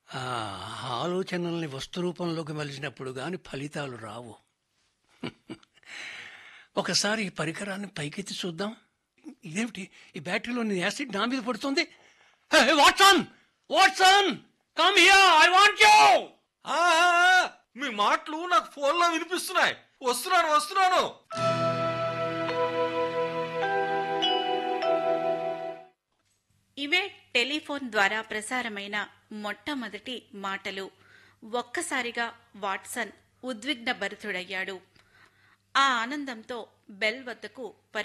ఆ ఆలోచనల్ని వస్తు రూపంలోకి మలిచినప్పుడు గాని ఫలితాలు రావు ఒకసారి ఈ పరికరాన్ని పైకెత్తి చూద్దాం ఇదేమిటి ఈ బ్యాటరీలోని యాసిడ్ నా మీద పడుతుంది Watson Watson come here I want you ah, ah, ఆ, మీ మాటలు నాకు ఫోన్లో వినిపిస్తున్నాయి వస్తున్నాను వస్తున్నాను ఇవే టెలిఫోన్ ద్వారా ప్రసారమైన మొట్టమొదటి మాటలు ఒక్కసారిగా వాట్సన్ ఉద్విగ్న భరితుడయ్యాడు ఆ ఆనందంతో బెల్ వద్దకు